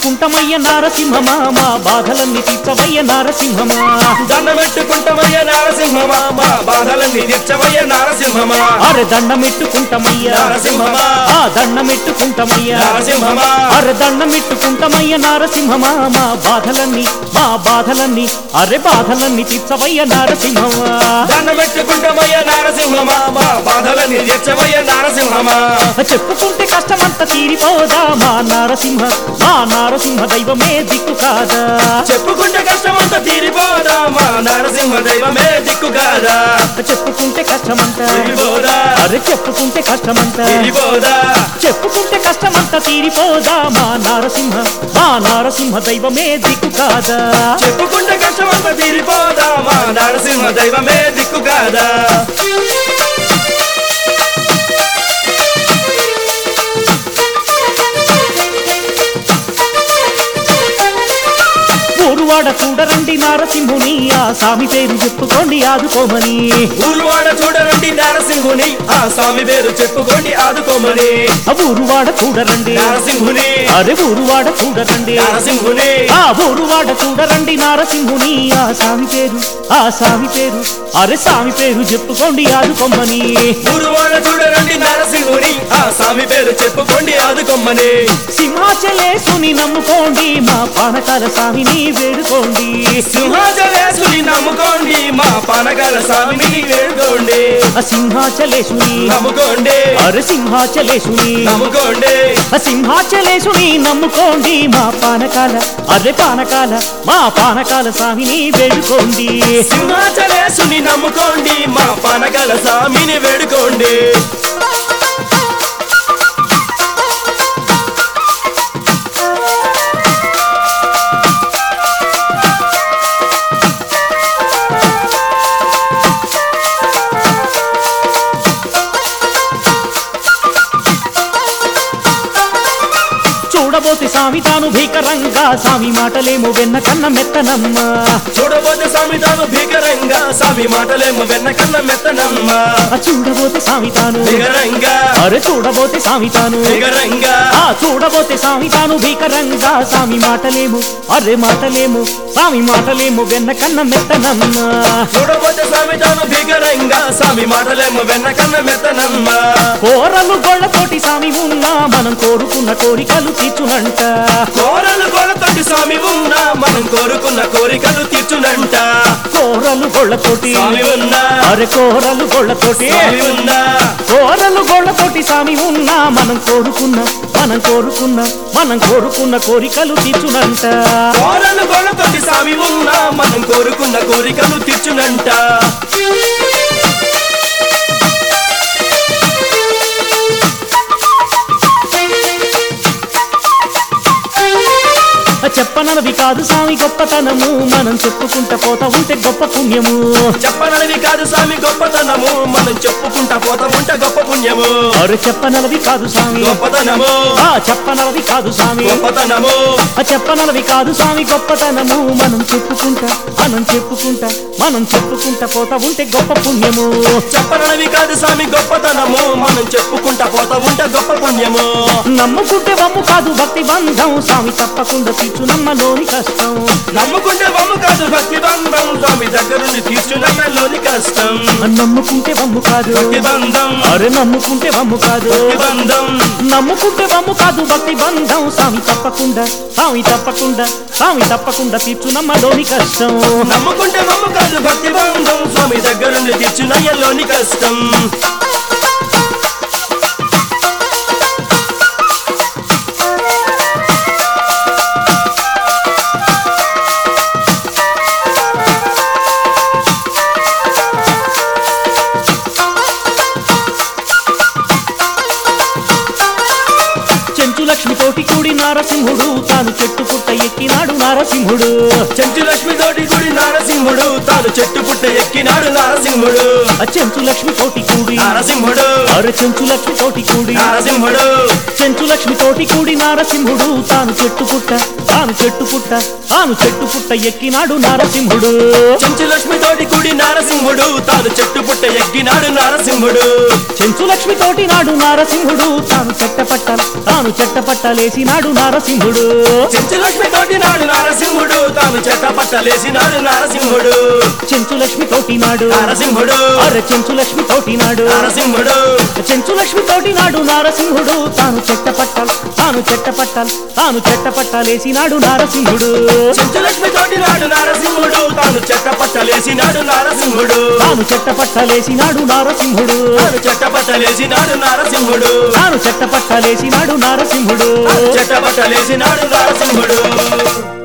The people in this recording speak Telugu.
పెట్టుకుంటమయ్య నారసింహమా మా బాధలన్నీ తీర్చవయ్య నారసింహమా దండ పెట్టుకుంటామయ్య నారసింహమా మా బాధలన్నీ తీర్చవయ్య నారసింహమా అరె దండమెట్టుకుంటమయ్య నారసింహమా ఆ దండమెట్టుకుంటమయ్య నారసింహమా అరె దండమెట్టుకుంటమయ్య నారసింహమా మా బాధలన్నీ మా బాధలన్నీ అరె బాధలన్నీ తీర్చవయ్య నారసింహమా దండ పెట్టుకుంటామయ్య నారసింహమా మా బాధలన్నీ తీర్చవయ్య నారసింహమా చెప్పుకుంటే కష్టమంతా తీరిపోదా మా నారసింహ మా నారసింహ దైవమే దిక్కు కాదా చెప్పుకుంటే కష్టమంతా తీరిపోదా మా నారసింహ దైవమే దిక్కు కాదా చెప్పుకుంటే కష్టమంతా తీరిపోదా అరే చెప్పుకుంటే కష్టమంతా తీరిపోదా చెప్పుకుంటే కష్టమంతా తీరిపోదా మా నారసింహ మా నారసింహ దైవమే దిక్కు కాదా చెప్పుకుంటే కష్టమంతా తీరిపోదా మా నారసింహ దైవమే దిక్కు కాదా ఊరువాడ చూడరండి నారసింహుని ఆ స్వామి పేరు చెప్పుకోండి ఆదుకోమని ఊరువాడ చూడరండి నారసింహుని ఆ స్వామి పేరు చెప్పుకోండి ఆదుకోమని ఆ ఊరువాడ చూడరండి నారసింహుని అరే ఊరువాడ చూడరండి నారసింహుని ఆ ఊరువాడ చూడరండి నారసింహుని ఆ స్వామి పేరు ఆ స్వామి పేరు అరే స్వామి పేరు చెప్పుకోండి ఆదుకోమని ఊరువాడ చూడరండి నారసింహుని ఆ స్వామి పేరు చెప్పుకోండి ఆదుకోమని సింహాచలేసుని నమ్ముకోండి మా పానకాల స్వామిని వేడుకోండి సింహాచలేసుని నమ్ముకోండి మా పానకాల స్వామిని వేడుకోండి ఆ సింహాచలేసుని నమ్ముకోండి అరే సింహాచలేసుని నమ్ముకోండి ఆ సింహాచలేసుని నమ్ముకోండి మా పానకాల అరే పానకాల మా పానకాల స్వామిని వేడుకోండి సింహాచలేసుని నమ్ముకోండి మా పానకాల స్వామిని వేడుకోండి చూడబోతే స్వామి తాను భీకరంగా స్వామి మాటలేమో వెన్న కన్న మెత్తనమ్మా చూడబోతే స్వామి తాను భీకరంగా స్వామి మాటలేమో వెన్న కన్న మెత్తనమ్మ ఆ చూడబోతే స్వామి తాను భీకరంగా అరే చూడబోతే స్వామి తాను భీకరంగా ఆ చూడబోతే స్వామి తాను భీకరంగా స్వామి మాటలేము అరే మాటలేము స్వామి మాటలేము వెన్న కన్న మెత్తనమ్మా చూడబోతే స్వామి తాను భీకరంగా స్వామి మాటలేమో వెన్న కన్న మెత్తనమ్మ కోరలు గొళ్ళతోటి స్వామి ఉన్నా మనం కోరుకున్న కోరికలు తీర్చునంట కోరలు కొలతోటి స్వామి ఉన్నా మనం కోరుకున్న కోరికలు తీర్చునంట కోరలు గొళ్ళతోటి స్వామి ఉన్నా అరే కోరలు గొళ్ళతోటి స్వామి ఉన్నా కోరలు గొళ్ళతోటి స్వామి ఉన్నా మనం కోరుకున్న మనం కోరుకున్న మనం కోరుకున్న కోరికలు తీర్చునంట కోరలు కొలతోటి స్వామి ఉన్నా మనం కోరుకున్న కోరికలు తీర్చునంట చెప్పనవి కాదు స్వామి గొప్పతనము మనం చెప్పుకుంటా పోతా ఉంటే గొప్ప పుణ్యము చెప్పనవి కాదు స్వామి గొప్పతనము మనం చెప్పుకుంటా పోతా ఉంటే గొప్ప పుణ్యము అరే చెప్పనలవి కాదు స్వామి గొప్పతనము ఆ చెప్పనలవి కాదు స్వామి గొప్పతనము ఆ చెప్పనలవి కాదు స్వామి గొప్పతనము మనం చెప్పుకుంటా మనం చెప్పుకుంటా మనం చెప్పుకుంటా పోతా ఉంటే గొప్ప పుణ్యము చెప్పనవి కాదు స్వామి గొప్పతనము మనం చెప్పుకుంటా పోతా ఉంటే గొప్ప పుణ్యము నమ్ముకుంటే వమ్ము కాదు భక్తి బంధం స్వామి తప్పకుండా తీర్చు నమ్మలోని కష్టం నమ్ముకుంటే వమ్ము కాదు భక్తి బంధం స్వామి దగ్గరుండి తీర్చునమ్మలోని కష్టం నమ్ముకుంటే వమ్ము కాదు భక్తి బంధం అరే నమ్ముకుంటే వమ్ము కాదు భక్తి బంధం నమ్ముకుంటే వమ్ము కాదు భక్తి బంధం స్వామి తప్పకుండా స్వామి తప్పకుండా స్వామి తప్పకుండా తీర్చు నమ్మలోని కష్టం నమ్ముకుంటే వమ్ము కాదు భక్తి బంధం స్వామి దగ్గరుండి తీర్చునయ్యలోని కష్టం చెంచు లక్ష్మి తోటి కూడి నారసింహుడు తాను చెట్టు పుట్ట ఎక్కినాడు నారసింహుడు చెంచు లక్ష్మి తోటి గుడి నారసింహుడు తాను చెట్టు పుట్ట ఎక్కినాడు నారసింహుడు ఆ చెంచు లక్ష్మి తోటి కూడి నారసింహుడు అరే చెంచు లక్ష్మి తోటి కూడి నారసింహుడు చెంచు లక్ష్మి తోటి కూడి నారసింహుడు తాను చెట్టు పుట్ట తాను చెట్టు పుట్ట తాను చెట్టు పుట్ట ఎక్కినాడు నారసింహుడు చెంచు లక్ష్మి తోటి కూడి నారసింహుడు తాను చెట్టు పుట్ట ఎక్కినాడు నారసింహుడు చెంచు లక్ష్మి తోటి నాడు నారసింహుడు తాను చెట్టపట్టాల తాను చెట్టపట్టాలేసినాడు నారసింహుడు చెంచులక్ష్మి తోటి నాడు నారసింహుడు తాను చెట్ట పట్టలేసినాడు నారసింహుడు చెంచు లక్ష్మి తోటి నాడు నారసింహుడు అరే చెంచు లక్ష్మి తోటి నాడు నారసింహుడు చెంచు లక్ష్మి తోటి నాడు నారసింహుడు తాను చెట్టపట్టాల తాను చెట్టపట్టాల తాను చెట్టపట్టాలేసినాడు నారసింహుడు చెంచులక్ష్మి తోటి నాడు నారసింహుడు తాను చెట్ట పట్టలేసినాడు నారసింహుడు తాను చెట్టపట్టాలేసినాడు నారసింహుడు తాను చెట్ట పట్టలేసినాడు నారసింహుడు తాను చెట్టపట్టాలేసినాడు నారసింహుడు చెట్ట పట్టలేసినాడు నారసింహుడు